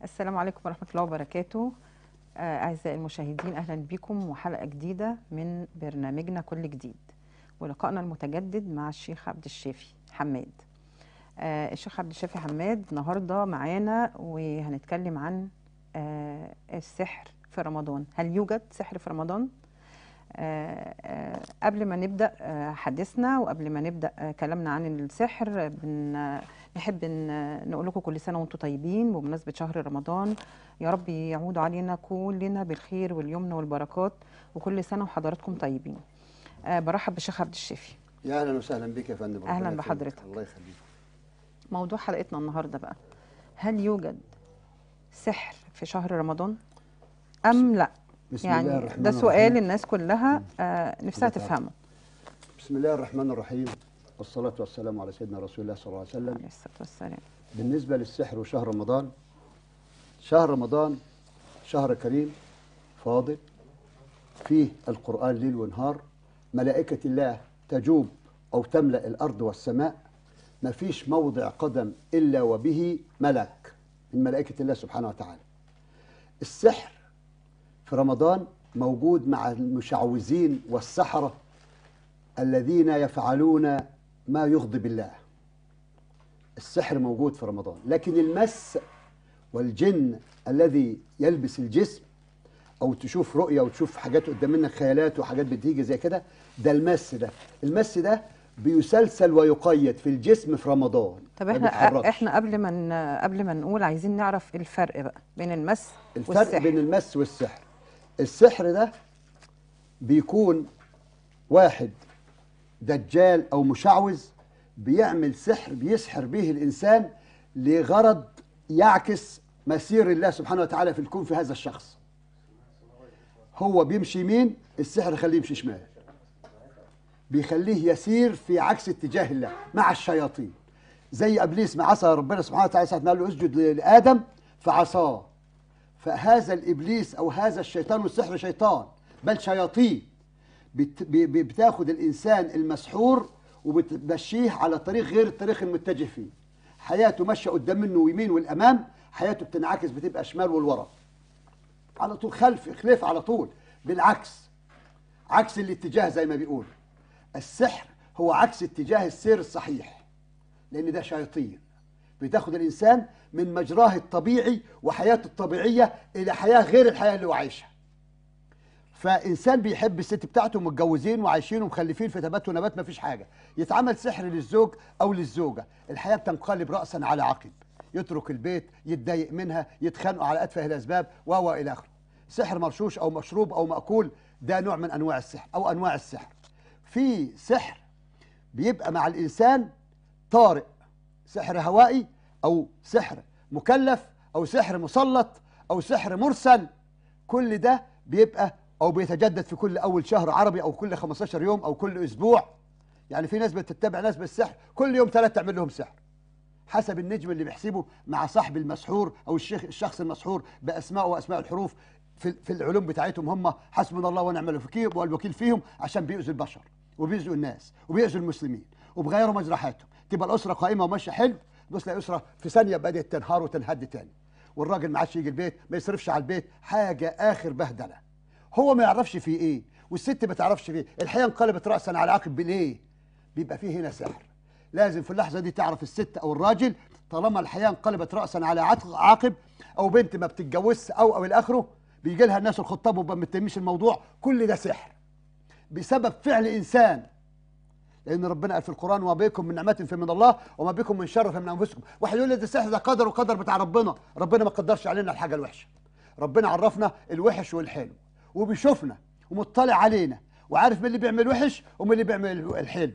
السلام عليكم ورحمة الله وبركاته آه، أعزائي المشاهدين أهلا بكم وحلقة جديدة من برنامجنا كل جديد ولقائنا المتجدد مع الشيخ عبد الشافي حماد آه، الشيخ عبد الشافي حماد النهاردة معانا وهنتكلم عن آه، السحر في رمضان هل يوجد سحر في رمضان؟ آه، آه، قبل ما نبدأ آه، حديثنا وقبل ما نبدأ آه، كلامنا عن السحر بن آه، نحب ان نقول لكم كل سنه وانتم طيبين بمناسبه شهر رمضان يا رب يعود علينا كلنا بالخير واليمن والبركات وكل سنه وحضراتكم طيبين أه برحب بالشيخ عبد الشافي يا اهلا وسهلا بك يا فندم ربنا أهلاً يكرمك. بحضرتك. الله يخليك موضوع حلقتنا النهارده بقى هل يوجد سحر في شهر رمضان ام لا بسم الله يعني الرحمن ده سؤال الرحيم. الناس كلها آه نفسها الله تفهمه بسم الله الرحمن الرحيم والصلاة والسلام على سيدنا رسول الله صلى الله عليه وسلم عليه الصلاه والسلام بالنسبة للسحر وشهر رمضان شهر رمضان شهر كريم فاضل فيه القرآن ليل ونهار ملائكة الله تجوب أو تملأ الأرض والسماء ما فيش موضع قدم إلا وبه ملك من ملائكة الله سبحانه وتعالى السحر في رمضان موجود مع المشعوذين والسحرة الذين يفعلون ما يغضب الله السحر موجود في رمضان لكن المس والجن الذي يلبس الجسم او تشوف رؤيه وتشوف حاجات قدام منك خيالات وحاجات بتيجي زي كده ده المس ده المس ده بيسلسل ويقيد في الجسم في رمضان طب ما احنا بيتحركش. احنا قبل ما ن- قبل ما نقول عايزين نعرف الفرق بقى بين المس الفرق والسحر بين المس والسحر السحر ده بيكون واحد دجال او مشعوذ بيعمل سحر بيسحر به الانسان لغرض يعكس مسير الله سبحانه وتعالى في الكون في هذا الشخص هو بيمشي يمين السحر يخليه يمشي شمال بيخليه يسير في عكس اتجاه الله مع الشياطين زي ابليس ما عصى ربنا سبحانه وتعالى ساعه ما قال له اسجد لادم فعصاه فهذا الابليس او هذا الشيطان والسحر شيطان بل شياطين بت- ب- ب- بتاخد الانسان المسحور وبتمشيه على طريق غير الطريق المتجه فيه حياته ماشيه قدام منه يمين والامام حياته بتنعكس بتبقى شمال والورا على طول خلف خلف على طول بالعكس عكس الاتجاه زي ما بيقول السحر هو عكس اتجاه السير الصحيح لان ده شياطين بتاخد الانسان من مجراه الطبيعي وحياته الطبيعيه الى حياه غير الحياه اللي هو عايشها فانسان بيحب الست بتاعته متجوزين وعايشين ومخلفين في تبات ونبات مفيش حاجه يتعمل سحر للزوج او للزوجه الحياه بتنقلب راسا على عقب يترك البيت يتضايق منها يتخانقوا على اتفه الاسباب و الى اخره سحر مرشوش او مشروب او ماكول ده نوع من انواع السحر او انواع السحر في سحر بيبقى مع الانسان طارئ سحر هوائي او سحر مكلف او سحر مسلط او سحر مرسل كل ده بيبقى او بيتجدد في كل اول شهر عربي او كل 15 يوم او كل اسبوع يعني في ناس بتتبع ناس بالسحر كل يوم ثلاث تعمل لهم سحر حسب النجم اللي بيحسبه مع صاحب المسحور او الشيخ الشخص المسحور باسماء واسماء الحروف في في العلوم بتاعتهم هم حسبنا الله ونعم الوكيل والوكيل فيهم عشان بيؤذوا البشر وبيؤذوا الناس وبيؤذوا المسلمين وبغيروا مجرى حياتهم تبقى الاسره قائمه وماشيه حلو تبص تلاقي اسره في ثانيه بدات تنهار وتنهد تاني والراجل ما عادش يجي البيت ما يصرفش على البيت حاجه اخر بهدله هو ما يعرفش فيه ايه والست ما تعرفش فيه الحياه انقلبت راسا على عقب ليه بيبقى فيه هنا سحر لازم في اللحظه دي تعرف الست او الراجل طالما الحياه انقلبت راسا على عق- عقب او بنت ما بتتجوزش او او الى اخره بيجي لها الناس الخطاب وما متهمش الموضوع كل ده سحر بسبب فعل انسان لان ربنا قال في القران وما بكم من نعمه فمن الله وما بكم من شر فمن انفسكم واحد يقول لي ده السحر ده قدر وقدر بتاع ربنا ربنا ما قدرش علينا الحاجه الوحشه ربنا عرفنا الوحش والحلو وبيشوفنا ومطلع علينا وعارف مين اللي بيعمل وحش ومين اللي بيعمل الحلو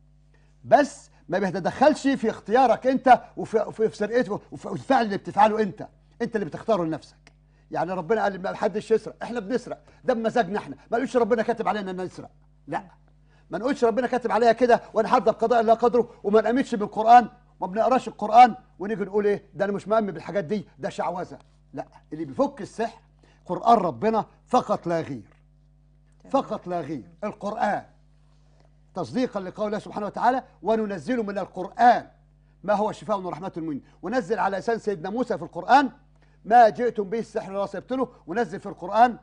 بس ما بيتدخلش في اختيارك انت وفي وفي في سرقته وفي الفعل اللي بتفعله انت انت اللي بتختاره لنفسك يعني ربنا قال ما حدش يسرق احنا بنسرق ده بمزاجنا احنا ما نقولش ربنا كاتب علينا ان نسرق لا ما نقولش ربنا كاتب عليا كده وانا هرضى بقضاء الله قدره وما نأمنش بالقران ما بنقراش القران ونيجي نقول ايه ده انا مش مأمن بالحاجات دي ده شعوذه لا اللي بيفك السحر قران ربنا فقط لا غير فقط لا غير القران تصديقا لقول الله سبحانه وتعالى وننزل من القرآن ما هو شفاء ورحمة للمؤمنين ونزل على لسان سيدنا موسى في القرآن ما جئتم به السحر لا سيبطله ونزل في القرآن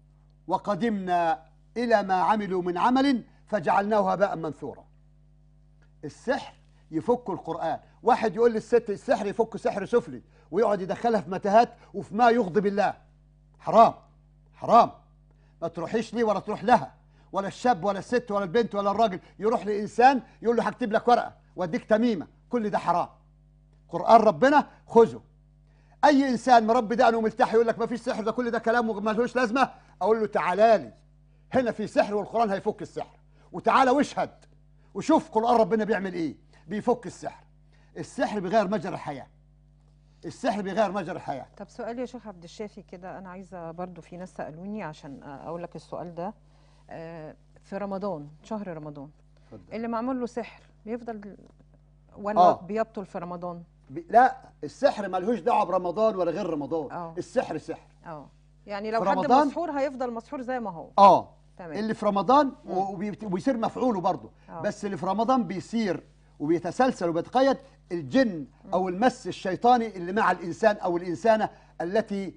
وقدمنا إلى ما عملوا من عمل فجعلناه هباء منثورا السحر يفك القرآن واحد يقول للست السحر يفك سحر سفلي ويقعد يدخلها في متاهات وفي ما يغضب الله حرام حرام ما تروحيش ليه ولا تروح لها ولا الشاب ولا الست ولا البنت ولا الراجل يروح لإنسان يقول له هكتب لك ورقة واديك تميمة كل ده حرام قرآن ربنا خذه أي إنسان مربي دقنه وملتحي يقول لك ما فيش سحر ده كل ده كلام ملهوش لازمة أقول له تعالى لي هنا في سحر والقرآن هيفك السحر وتعالى واشهد وشوف قرآن ربنا بيعمل إيه بيفك السحر السحر بيغير مجرى الحياة السحر بيغير مجرى الحياة طب سؤال يا شيخ عبد الشافي كده انا عايزه برضو في ناس سالوني عشان اقول لك السؤال ده آه، في رمضان شهر رمضان اللي معمول له سحر بيفضل ولا آه. بيبطل في رمضان بي- لا السحر ملهوش دعوة برمضان ولا غير رمضان آه. السحر سحر اه يعني لو في حد رمضان؟ مسحور هيفضل مسحور زي ما هو اه تمام. اللي في رمضان و- وبيبت- وبيصير مفعوله برضه آه. بس اللي في رمضان بيصير وبيتسلسل وبيتقيد الجن او المس الشيطاني اللي مع الانسان او الانسانه التي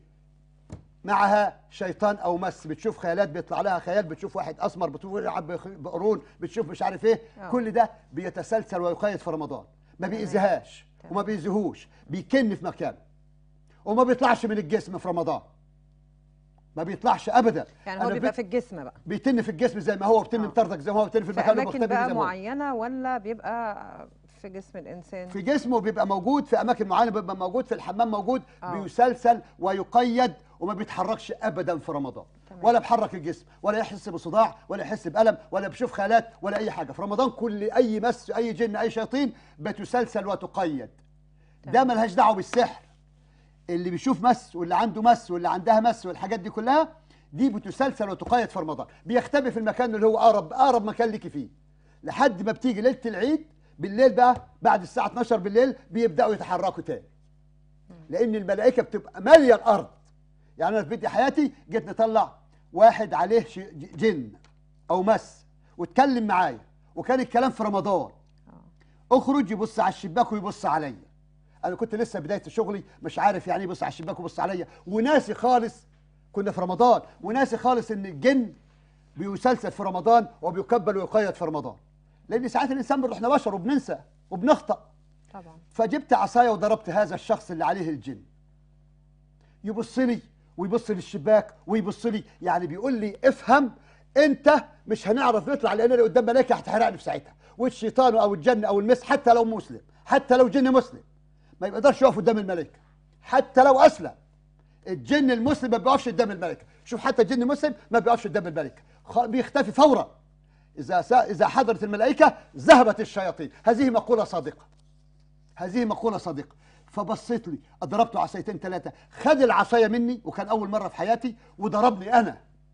معها شيطان او مس بتشوف خيالات بيطلع لها خيال بتشوف واحد اسمر بتشوف واحد بخ- بقرون بتشوف مش عارف ايه آه. كل ده بيتسلسل ويقيد في رمضان ما بيأذيهاش تمام. وما بيأذيهوش بيكن في مكانه وما بيطلعش من الجسم في رمضان ما بيطلعش ابدا يعني هو أنا بيبقى بت- في الجسم بقى بيتن في الجسم زي ما هو بيتن آه. مطردك زي ما هو بيتن في في المكان اماكن المختبئ بقى زي ما هو معينه ولا بيبقى في جسم الانسان في جسمه بيبقى موجود في اماكن معينه بيبقى موجود في الحمام موجود آه. بيسلسل ويقيد وما بيتحركش ابدا في رمضان تمام. ولا بيحرك الجسم ولا يحس بصداع ولا يحس بالم ولا بيشوف خيالات ولا اي حاجه في رمضان كل اي مس اي جن اي شياطين بتسلسل وتقيد ده تمام. ملهاش دعوه بالسحر اللي بيشوف مس واللي عنده مس واللي عندها مس والحاجات دي كلها دي بتسلسل وتقيد في رمضان بيختبئ في المكان اللي هو اقرب اقرب مكان ليكي فيه لحد ما بتيجي ليله العيد بالليل بقى بعد الساعه 12 بالليل بيبداوا يتحركوا تاني لان الملائكه بتبقى ماليه الارض يعني انا في بدايه حياتي جيت نطلع واحد عليه ش- ج- جن او مس واتكلم معايا وكان الكلام في رمضان اخرج يبص على الشباك ويبص عليا انا كنت لسه بدايه شغلي مش عارف يعني ايه يبص على الشباك ويبص عليا وناسي خالص كنا في رمضان وناسي خالص ان الجن بيسلسل في رمضان وبيكبل ويقيد في رمضان لان ساعات الانسان بنروح بشر وبننسى وبنخطأ طبعا فجبت عصايه وضربت هذا الشخص اللي عليه الجن يبص لي ويبص للشباك ويبص لي يعني بيقول لي افهم انت مش هنعرف نطلع لان اللي قدام ملائكه هتحرقني في ساعتها والشيطان او الجن او المس حتى لو مسلم حتى لو جن مسلم ما يقدرش يقف قدام الملائكه حتى لو اسلم الجن المسلم ما بيقفش قدام الملائكه شوف حتى الجن المسلم ما بيقفش قدام الملائكه خ- بيختفي فورا اذا سا- اذا حضرت الملائكه ذهبت الشياطين هذه مقوله صادقه هذه مقولة صادقة فبصيت لي ضربته عصايتين ثلاثة خد العصاية مني وكان أول مرة في حياتي وضربني أنا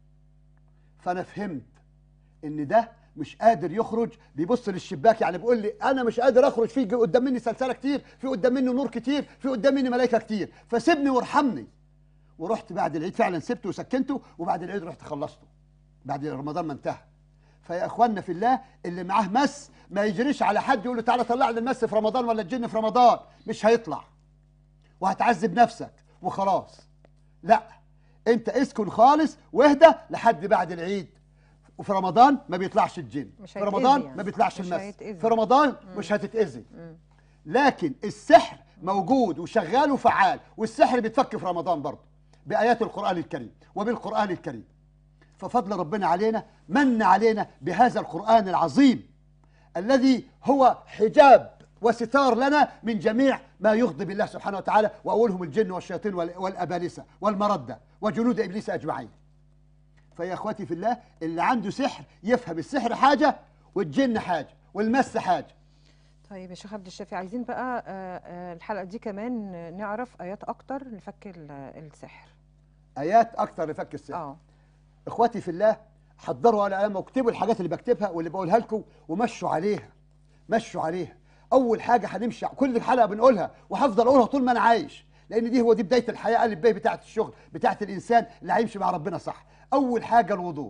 فأنا فهمت إن ده مش قادر يخرج بيبص للشباك يعني بيقول لي أنا مش قادر أخرج في قدام مني سلسلة كتير في قدام مني نور كتير في قدام مني ملائكة كتير فسيبني وارحمني ورحت بعد العيد فعلا سبته وسكنته وبعد العيد رحت خلصته بعد رمضان ما انتهى فيا اخواننا في الله اللي معاه مس ما يجريش على حد يقول له تعالى طلع لي المس في رمضان ولا الجن في رمضان مش هيطلع وهتعذب نفسك وخلاص لا انت اسكن خالص واهدى لحد بعد العيد وفي رمضان ما بيطلعش الجن مش في هيتأذي رمضان يعني. ما بيطلعش مش المس هيتأذي. في رمضان مش هتتأذي لكن السحر موجود وشغال وفعال والسحر بيتفك في رمضان برضه بآيات القرآن الكريم وبالقرآن الكريم ففضل ربنا علينا من علينا بهذا القرآن العظيم الذي هو حجاب وستار لنا من جميع ما يغضب الله سبحانه وتعالى وأولهم الجن والشياطين وال- والأبالسة والمردة وجنود إبليس أجمعين فيا اخواتي في الله اللي عنده سحر يفهم السحر حاجة والجن حاجة والمس حاجة طيب يا شيخ عبد الشافي عايزين بقى آه، آه، الحلقه دي كمان نعرف ايات اكتر لفك ال- السحر آيات أكثر لفك السحر اه اخواتي في الله حضروا على قلم واكتبوا الحاجات اللي بكتبها واللي بقولها لكم ومشوا عليها مشوا عليها اول حاجه هنمشي كل حلقه بنقولها وهفضل اقولها طول ما انا عايش لان دي هو دي بدايه الحياه الف ب بتاعه الشغل بتاعه الانسان اللي هيمشي مع ربنا صح اول حاجه الوضوء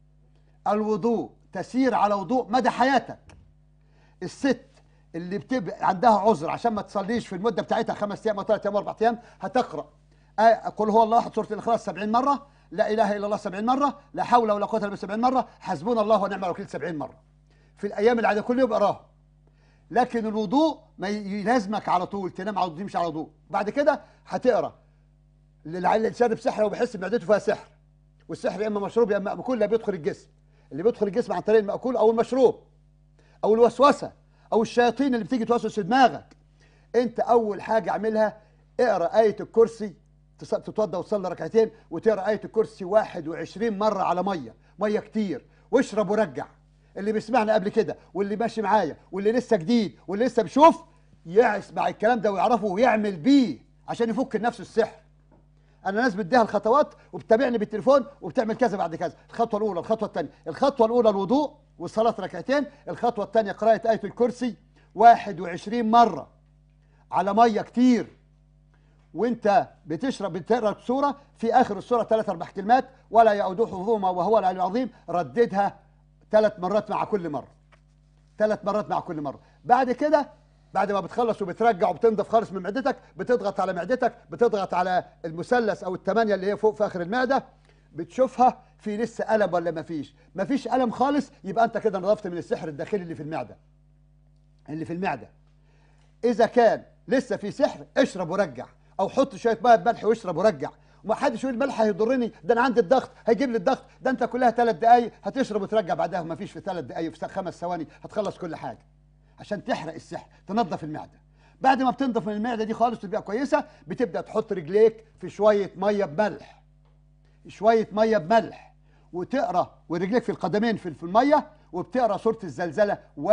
الوضوء تسير على وضوء مدى حياتك الست اللي بتبقى عندها عذر عشان ما تصليش في المده بتاعتها خمس ايام او ثلاث ايام او اربع ايام هتقرا آية قل هو الله احد سوره الاخلاص 70 مره لا اله الا الله 70 مره لا حول ولا قوه الا بالله 70 مره حسبنا الله ونعم الوكيل 70 مره في الايام العاديه كل يوم اقراهم لكن الوضوء ما ي- يلازمك على طول تنام على طول تمشي على طول بعد كده هتقرا للعيل اللي شارب سحر وبيحس معدته فيها سحر والسحر يا اما مشروب يا اما مأكول لا بيدخل الجسم اللي بيدخل الجسم عن طريق المأكول او المشروب او الوسوسه او الشياطين اللي بتيجي توسوس في دماغك انت اول حاجه اعملها اقرا ايه الكرسي تص- تتوضى وتصلي ركعتين وتقرا ايه الكرسي 21 مره على ميه ميه كتير واشرب ورجع اللي بيسمعنا قبل كده واللي ماشي معايا واللي لسه جديد واللي لسه بيشوف يسمع الكلام ده ويعرفه ويعمل بيه عشان يفك لنفسه السحر انا ناس بديها الخطوات وبتتابعني بالتليفون وبتعمل كذا بعد كذا الخطوه الاولى الخطوه الثانيه الخطوه الاولى الوضوء والصلاه ركعتين الخطوه الثانيه قراءه ايه الكرسي 21 مره على ميه كتير وانت بتشرب بتقرا السوره في اخر السوره ثلاث اربع كلمات ولا يؤوده حفظهما وهو العلي العظيم رددها ثلاث مرات مع كل مره ثلاث مرات مع كل مره بعد كده بعد ما بتخلص وبترجع وبتنضف خالص من معدتك بتضغط على معدتك بتضغط على المثلث او الثمانيه اللي هي فوق في اخر المعده بتشوفها في لسه الم ولا ما فيش ما فيش الم خالص يبقى انت كده نضفت من السحر الداخلي اللي في المعده اللي في المعده اذا كان لسه في سحر اشرب ورجع او حط شويه ميه بملح واشرب ورجع وما حدش يقول الملح هيضرني ده انا عندي الضغط هيجيب لي الضغط ده انت كلها ثلاث دقايق هتشرب وترجع بعدها ما فيش في ثلاث دقايق في خمس ثواني هتخلص كل حاجه عشان تحرق السحر تنظف المعده بعد ما بتنضف من المعده دي خالص وتبقى كويسه بتبدا تحط رجليك في شويه ميه بملح شويه ميه بملح وتقرا ورجليك في القدمين في في الميه وبتقرا سوره الزلزله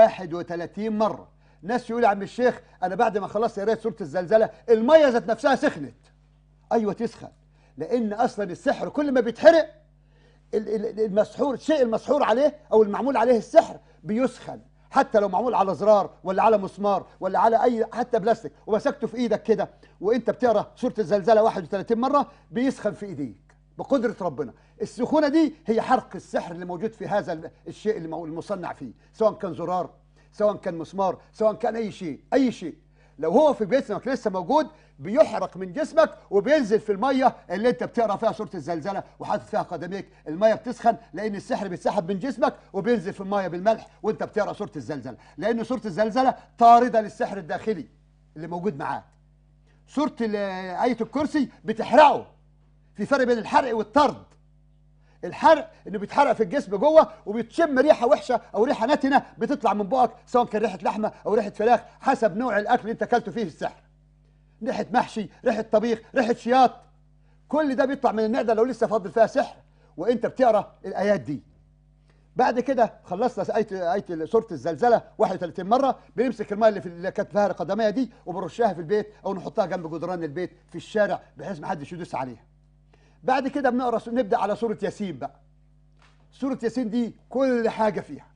31 مره ناس يقول يا عم الشيخ انا بعد ما خلصت قريت سوره الزلزله الميه ذات نفسها سخنت ايوه تسخن لان اصلا السحر كل ما بيتحرق ال- ال- المسحور الشيء المسحور عليه او المعمول عليه السحر بيسخن حتى لو معمول على زرار ولا على مسمار ولا على اي حتى بلاستيك ومسكته في ايدك كده وانت بتقرا سوره الزلزله 31 مره بيسخن في ايديك بقدره ربنا السخونه دي هي حرق السحر اللي موجود في هذا ال- الشيء اللي مو- المصنع فيه سواء كان زرار سواء كان مسمار سواء كان اي شيء اي شيء لو هو في جسمك لسه موجود بيحرق من جسمك وبينزل في الميه اللي انت بتقرا فيها سوره الزلزله وحاطط فيها قدميك الميه بتسخن لان السحر بيتسحب من جسمك وبينزل في الميه بالملح وانت بتقرا سوره الزلزله لان سوره الزلزله طارده للسحر الداخلي اللي موجود معاك سوره ال- ايه الكرسي بتحرقه في فرق بين الحرق والطرد الحرق انه بيتحرق في الجسم جوه وبتشم ريحه وحشه او ريحه نتنه بتطلع من بقك سواء كان ريحه لحمه او ريحه فراخ حسب نوع الاكل اللي انت اكلته فيه السحر ريحه محشي ريحه طبيخ ريحه شياط كل ده بيطلع من المعده لو لسه فاضل فيها سحر وانت بتقرا الايات دي بعد كده خلصنا ايه ايه سوره الزلزله 31 مره بنمسك الميه اللي في اللي كانت فيها القدميه دي وبنرشها في البيت او نحطها جنب جدران البيت في الشارع بحيث ما حدش يدوس عليها بعد كده بنقرا نبدا على سوره ياسين بقى سوره ياسين دي كل حاجه فيها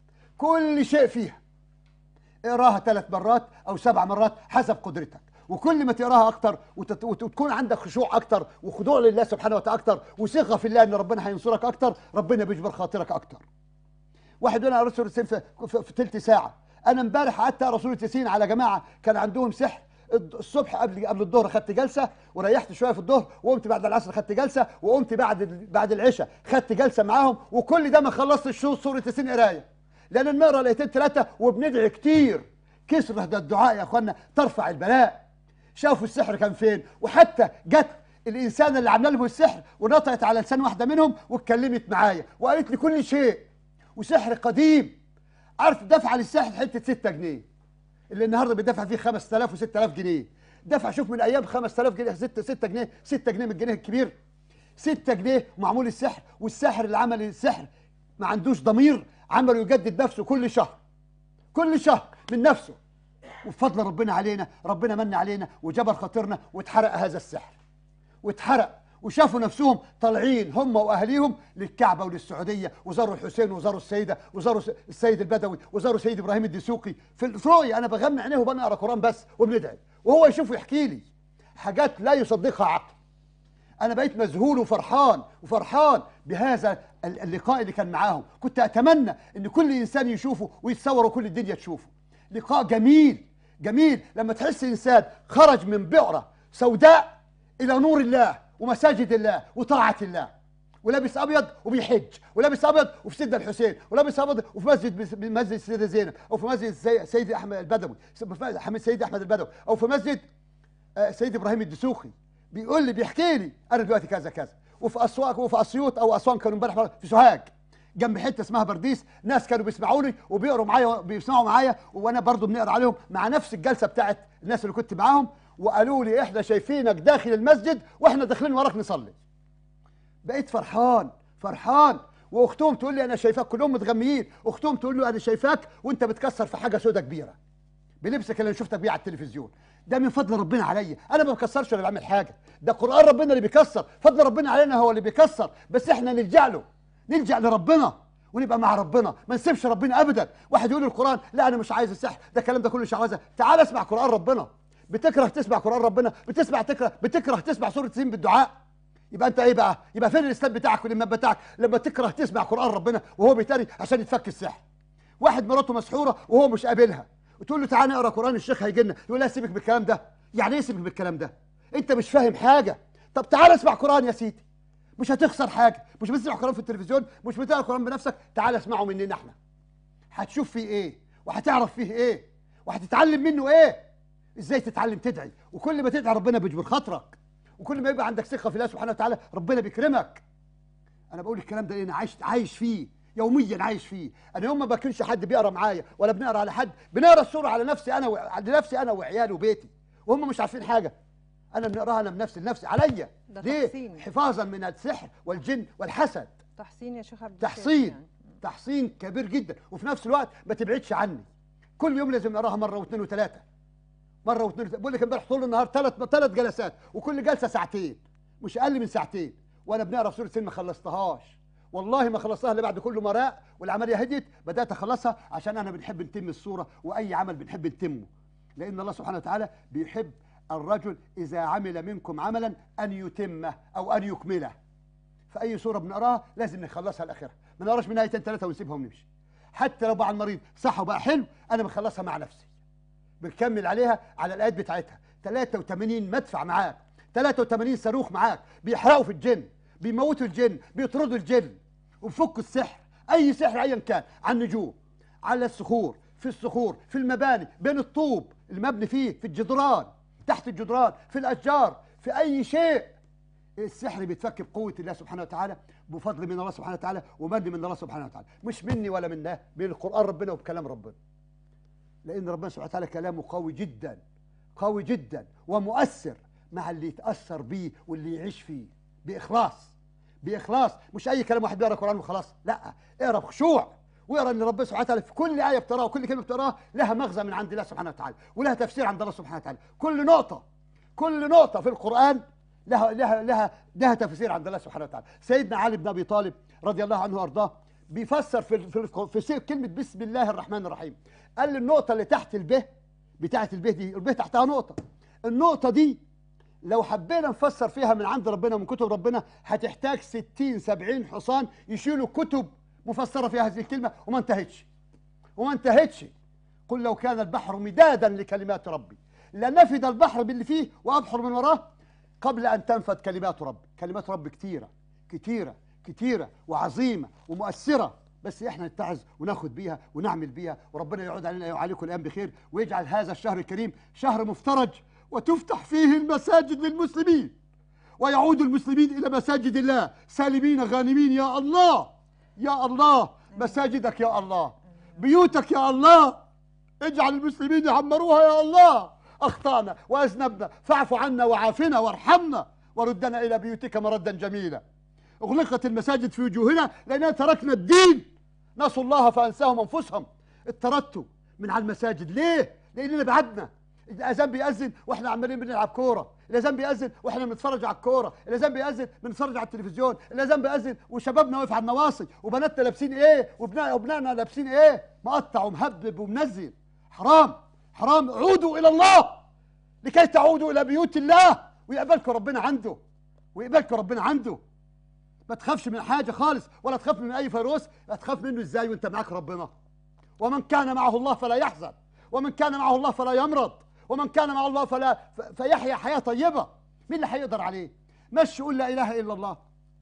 كل شيء فيها اقراها ثلاث مرات او سبع مرات حسب قدرتك وكل ما تقراها اكتر وتت... وت- وتكون عندك خشوع اكتر وخضوع لله سبحانه وتعالى اكتر وثقه في الله ان ربنا هينصرك اكتر ربنا بيجبر خاطرك اكتر واحد يقول انا قريت سوره ياسين في, في, في ثلث ساعه انا امبارح قعدت اقرا سوره ياسين على جماعه كان عندهم سحر الض- الصبح قبل قبل الظهر خدت جلسه وريحت شويه في الظهر وقمت بعد العصر خدت جلسه وقمت بعد ال- بعد العشاء خدت جلسه معاهم وكل ده ما خلصتش شو- سوره ياسين قرايه لان بنقرا الايتين ثلاثه وبندعي كتير كسرة ده الدعاء يا اخوانا ترفع البلاء شافوا السحر كان فين وحتى جت الانسان اللي عامله لهم السحر ونطقت على لسان واحده منهم واتكلمت معايا وقالت لي كل شيء وسحر قديم عارف دفع للسحر حته 6 جنيه اللي النهارده بيدفع فيه 5000 و6000 جنيه دفع شوف من ايام 5000 جنيه 6 6 جنيه 6 جنيه من الجنيه الكبير 6 جنيه معمول السحر والساحر اللي عمل السحر ما عندوش ضمير عمله يجدد نفسه كل شهر كل شهر من نفسه وبفضل ربنا علينا ربنا من علينا وجبر خاطرنا واتحرق هذا السحر واتحرق وشافوا نفسهم طالعين هم واهاليهم للكعبه وللسعوديه وزاروا الحسين وزاروا السيده وزاروا س- السيد البدوي وزاروا سيد ابراهيم الدسوقي في الرؤيا انا بغمى عينيه وبنقرا قران بس وبندعي وهو يشوف ويحكي لي حاجات لا يصدقها عقل انا بقيت مذهول وفرحان وفرحان بهذا ال- اللقاء اللي كان معاهم كنت اتمنى ان كل انسان يشوفه ويتصور وكل الدنيا تشوفه لقاء جميل جميل لما تحس انسان خرج من بئره سوداء الى نور الله ومساجد الله وطاعه الله ولابس ابيض وبيحج ولابس ابيض وفي سيدنا الحسين ولابس ابيض وفي مسجد بس- مسجد السيده زينب او في مسجد سي- سيد احمد البدوي في حميد سيد احمد البدوي او في مسجد آه، سيد ابراهيم الدسوقي بيقول لي بيحكي لي انا دلوقتي كذا كذا وفي اسواق وفي اسيوط او اسوان كانوا امبارح في سوهاج جنب حته اسمها برديس ناس كانوا بيسمعوني وبيقروا معايا بيسمعوا معايا وانا برضو بنقرا عليهم مع نفس الجلسه بتاعت الناس اللي كنت معاهم وقالوا لي احنا شايفينك داخل المسجد واحنا داخلين وراك نصلي بقيت فرحان فرحان واختهم تقول لي انا شايفاك كلهم متغميين اختهم تقول له انا شايفاك وانت بتكسر في حاجه سودة كبيره بلبسك اللي أنا شفتك بيه على التلفزيون ده من فضل ربنا عليا انا ما بكسرش ولا بعمل حاجه ده قران ربنا اللي بيكسر فضل ربنا علينا هو اللي بيكسر بس احنا نلجا له نلجا لربنا ونبقى مع ربنا ما نسيبش ربنا ابدا واحد يقول القران لا انا مش عايز السحر ده الكلام ده كله شعوذه تعال اسمع قران ربنا بتكره تسمع قران ربنا بتسمع تكره بتكره تسمع سوره سين بالدعاء يبقى انت ايه بقى يبقى فين الاسلام بتاعك والايمان بتاعك لما تكره تسمع قران ربنا وهو بيتري عشان يتفك السحر واحد مراته مسحوره وهو مش قابلها وتقول له تعالى نقرا قران الشيخ هيجي لنا يقول لها سيبك بالكلام ده يعني ايه سيبك بالكلام ده انت مش فاهم حاجه طب تعالى اسمع قران يا سيدي مش هتخسر حاجه مش بتسمع قران في التلفزيون مش بتقرا قران بنفسك تعالى اسمعه مننا احنا هتشوف فيه ايه وهتعرف فيه ايه وهتتعلم منه ايه ازاي تتعلم تدعي وكل ما تدعي ربنا بيجبر خاطرك وكل ما يبقى عندك ثقه في الله سبحانه وتعالى ربنا بيكرمك انا بقول الكلام ده ليه؟ انا عايش عايش فيه يوميا عايش فيه انا يوم ما بكونش حد بيقرا معايا ولا بنقرا على حد بنقرا السوره على نفسي انا و... على نفسي انا وعيالي وبيتي وهم مش عارفين حاجه انا بنقراها انا بنفسي لنفسي عليا ده ليه تحسين. حفاظا من السحر والجن والحسد تحسين يا شيخ عبد تحصين الشافي يعني. تحصين كبير جدا وفي نفس الوقت ما تبعدش عني كل يوم لازم نقراها مره واثنين وثلاثه مره واثنين وثلاثة. بقول لك امبارح طول النهار ثلاث ثلاث جلسات وكل جلسه ساعتين مش اقل من ساعتين وانا بنقرا في سوره سين ما خلصتهاش والله ما خلصتها الا بعد كل مراء والعمليه هديت بدات اخلصها عشان انا بنحب نتم الصوره واي عمل بنحب نتمه لان الله سبحانه وتعالى بيحب الرجل اذا عمل منكم عملا ان يتمه او ان يكمله فاي سوره بنقراها لازم نخلصها لاخرها ما نقراش من ايتين ثلاثه ونسيبها ونمشي حتى لو بقى المريض صح وبقى حلو انا بخلصها مع نفسي بنكمل عليها على الايات بتاعتها 83 مدفع معاك 83 صاروخ معاك بيحرقوا في الجن بيموتوا الجن بيطردوا الجن وبيفكوا السحر اي سحر ايا كان على النجوم على الصخور في الصخور في المباني بين الطوب المبني فيه في الجدران تحت الجدران في الاشجار في اي شيء السحر بيتفك بقوة الله سبحانه وتعالى بفضل من الله سبحانه وتعالى ومن من الله سبحانه وتعالى مش مني ولا منه من القرآن ربنا وبكلام ربنا لأن ربنا سبحانه وتعالى كلامه قوي جدا قوي جدا ومؤثر مع اللي يتأثر بيه واللي يعيش فيه بإخلاص بإخلاص مش أي كلام واحد بيقرأ قرآن وخلاص لا اقرأ بخشوع واقرا ان ربنا سبحانه وتعالى في كل ايه بتقراها وكل كلمه بتقراها لها مغزى من عند الله سبحانه وتعالى ولها تفسير عند الله سبحانه وتعالى كل نقطه كل نقطه في القران لها لها لها لها تفسير عند الله سبحانه وتعالى سيدنا علي بن ابي طالب رضي الله عنه وارضاه بيفسر في في في, في كلمه بسم الله الرحمن الرحيم قال لي النقطه اللي تحت الب بتاعه الب دي الب تحتها نقطه النقطه دي لو حبينا نفسر فيها من عند ربنا ومن كتب ربنا هتحتاج 60 70 حصان يشيلوا كتب مفسره فيها هذه الكلمه وما انتهتش وما انتهتش قل لو كان البحر مدادا لكلمات ربي لنفد البحر باللي فيه وابحر من وراه قبل ان تنفد كلمات ربي كلمات ربي كتيره كتيره كتيره وعظيمه ومؤثره بس احنا نتعظ وناخد بيها ونعمل بيها وربنا يعود علينا وعليكم الايام بخير ويجعل هذا الشهر الكريم شهر مفترج وتفتح فيه المساجد للمسلمين ويعود المسلمين الى مساجد الله سالمين غانمين يا الله يا الله مساجدك يا الله بيوتك يا الله اجعل المسلمين يعمروها يا الله اخطانا واذنبنا فاعف عنا وعافنا وارحمنا وردنا الى بيوتك مردا جميلا اغلقت المساجد في وجوهنا لاننا تركنا الدين نسوا الله فانساهم انفسهم اطردتوا من على المساجد ليه؟ لاننا بعدنا الاذان بيأذن واحنا عمالين بنلعب كوره، الاذان بيأذن واحنا بنتفرج على الكوره، الاذان بيأذن بنتفرج على التلفزيون، الاذان بيأذن وشبابنا واقف على النواصي وبناتنا لابسين ايه وبنا- وابنائنا لابسين ايه؟ مقطع ومهبب ومنزل حرام حرام عودوا الى الله لكي تعودوا الى بيوت الله ويقبلكم ربنا عنده ويقبلكم ربنا عنده ما تخافش من حاجه خالص ولا تخاف من اي فيروس لا تخاف منه ازاي وانت معاك ربنا ومن كان معه الله فلا يحزن ومن كان معه الله فلا يمرض ومن كان معه الله فلا ف- فيحيا حياه طيبه مين اللي هيقدر عليه مشي قول لا اله الا الله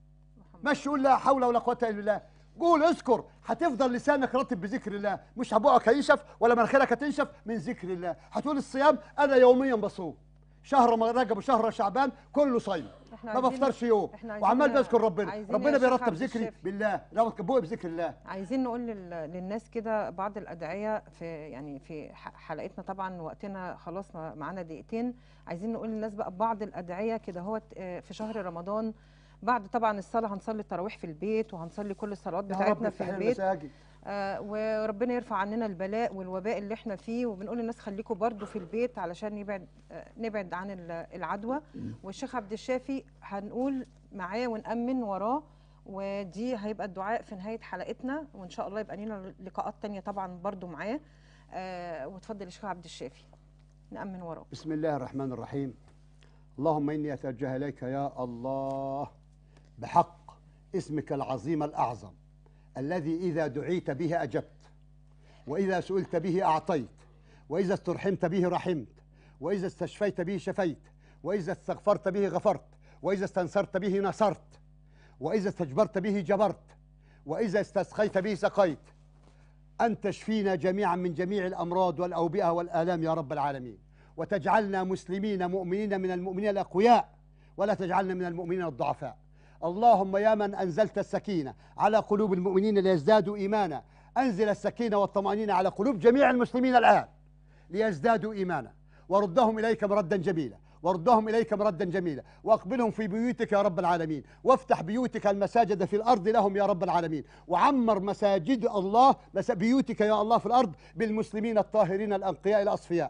مشي قول لا حول ولا قوه الا بالله قول اذكر هتفضل لسانك رطب بذكر الله مش بقك هينشف ولا مناخيرك هتنشف من ذكر الله هتقول الصيام انا يوميا بصوم شهر رجب وشهر شعبان كله صايم إحنا ما عايزين- بفطرش يوم إحنا عايزين- وعمال بذكر ربنا عايزين ربنا يا شيخ بيرتب عبد ذكري الشافي. بالله ربط بوقي بذكر الله عايزين نقول لل- للناس كده بعض الادعيه في يعني في ح- حلقتنا طبعا وقتنا خلاص ما- معانا دقيقتين عايزين نقول للناس بقى بعض الادعيه كده هو في شهر رمضان بعد طبعا الصلاه هنصلي التراويح في البيت وهنصلي كل الصلوات يا رب بتاعتنا في افتح لنا البيت المساجد آه وربنا يرفع عننا البلاء والوباء اللي احنا فيه وبنقول للناس خليكم برضو في البيت علشان يبعد آه نبعد عن ال- العدوى والشيخ عبد الشافي هنقول معاه ونأمن وراه ودي هيبقى الدعاء في نهاية حلقتنا وإن شاء الله يبقى لنا لقاءات تانية طبعا برضو معاه آه وتفضل يا شيخ عبد الشافي نأمن وراه بسم الله الرحمن الرحيم اللهم إني أتوجه إليك يا الله بحق اسمك العظيم الأعظم الذي إذا دعيت به أجبت وإذا سئلت به أعطيت وإذا استرحمت به رحمت وإذا استشفيت به شفيت وإذا استغفرت به غفرت وإذا استنصرت به نصرت وإذا استجبرت به جبرت وإذا استسقيت به سقيت أن تشفينا جميعا من جميع الأمراض والأوبئة والآلام يا رب العالمين وتجعلنا مسلمين مؤمنين من المؤمنين الأقوياء ولا تجعلنا من المؤمنين الضعفاء اللهم يا من أنزلت السكينة على قلوب المؤمنين ليزدادوا إيمانا أنزل السكينة والطمأنينة على قلوب جميع المسلمين الآن ليزدادوا إيمانا وردهم إليك مردا جميلا وردهم إليك مردا جميلا وأقبلهم في بيوتك يا رب العالمين وافتح بيوتك المساجد في الأرض لهم يا رب العالمين وعمر مساجد الله مس- بيوتك يا الله في الأرض بالمسلمين الطاهرين الأنقياء الأصفياء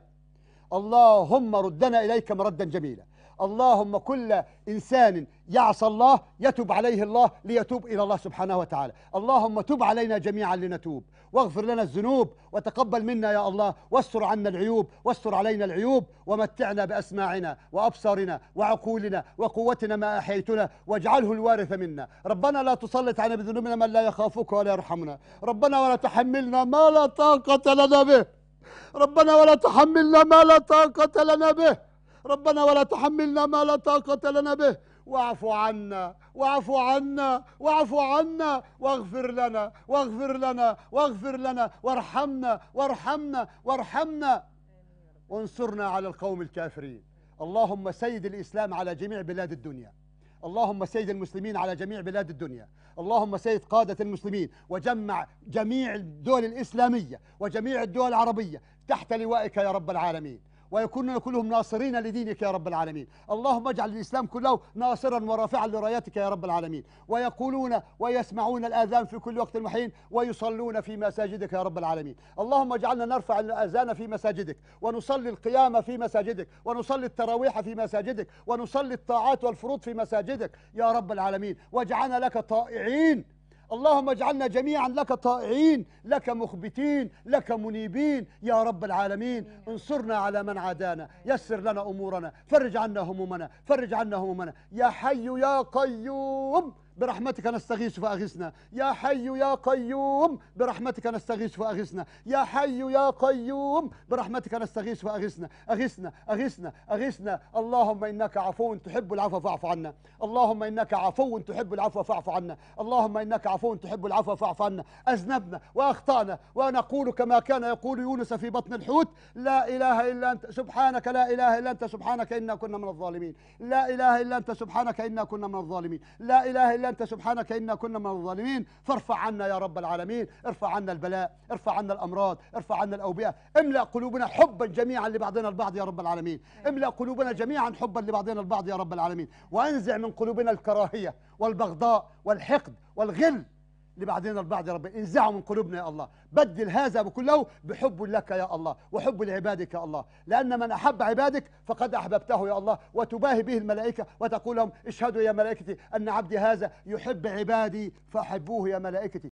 اللهم ردنا إليك مردا جميلا اللهم كل إنسان يعصى الله يتوب عليه الله ليتوب إلى الله سبحانه وتعالى اللهم تب علينا جميعا لنتوب واغفر لنا الذنوب وتقبل منا يا الله واستر عنا العيوب واستر علينا العيوب ومتعنا بأسماعنا وأبصارنا وعقولنا وقوتنا ما أحييتنا واجعله الوارث منا ربنا لا تسلط علينا بذنوبنا من لا يخافك ولا يرحمنا ربنا ولا تحملنا ما لا طاقة لنا به ربنا ولا تحملنا ما لا طاقة لنا به ربنا ولا تحملنا ما لا طاقة لنا به واعف عنا واعف عنا واعف عنا واغفر لنا واغفر لنا واغفر لنا وارحمنا وارحمنا وارحمنا وانصرنا على القوم الكافرين اللهم سيد الإسلام على جميع بلاد الدنيا اللهم سيد المسلمين على جميع بلاد الدنيا اللهم سيد قادة المسلمين وجمع جميع الدول الإسلامية وجميع الدول العربية تحت لوائك يا رب العالمين ويكونون كلهم ناصرين لدينك يا رب العالمين اللهم اجعل الإسلام كله ناصرا ورافعا لرايتك يا رب العالمين ويقولون ويسمعون الآذان في كل وقت وحين ويصلون في مساجدك يا رب العالمين اللهم اجعلنا نرفع الآذان في مساجدك ونصلي القيام في مساجدك ونصلي التراويح في مساجدك ونصلي الطاعات والفروض في مساجدك يا رب العالمين واجعلنا لك طائعين اللهم اجعلنا جميعا لك طائعين لك مخبتين لك منيبين يا رب العالمين انصرنا على من عادانا يسر لنا امورنا فرج عنا همومنا فرج عنا همومنا يا حي يا قيوم برحمتك نستغيث فأغثنا يا حي يا قيوم برحمتك نستغيث فأغثنا يا حي يا قيوم برحمتك نستغيث فأغثنا أغثنا أغثنا أغثنا اللهم إنك عفو تحب العفو فاعف عنا اللهم إنك عفو تحب العفو فاعف عنا اللهم إنك عفو تحب العفو فاعف عنا أذنبنا وأخطأنا ونقول كما كان يقول يونس في بطن الحوت لا إله إلا أنت سبحانك لا إله إلا أنت سبحانك إنا كنا من الظالمين لا إله إلا أنت سبحانك إنا كنا من الظالمين لا إله إلا أنت سبحانك إنا كنا من الظالمين فارفع عنا يا رب العالمين ارفع عنا البلاء ارفع عنا الأمراض ارفع عنا الأوبئة املأ قلوبنا حبا جميعا لبعضنا البعض يا رب العالمين املأ قلوبنا جميعا حبا لبعضنا البعض يا رب العالمين وانزع من قلوبنا الكراهية والبغضاء والحقد والغل لبعضنا البعض يا رب انزعه من قلوبنا يا الله بدل هذا بكله بحب لك يا الله وحب لعبادك يا الله لأن من أحب عبادك فقد أحببته يا الله وتباهي به الملائكة وتقول لهم اشهدوا يا ملائكتي أن عبدي هذا يحب عبادي فأحبوه يا ملائكتي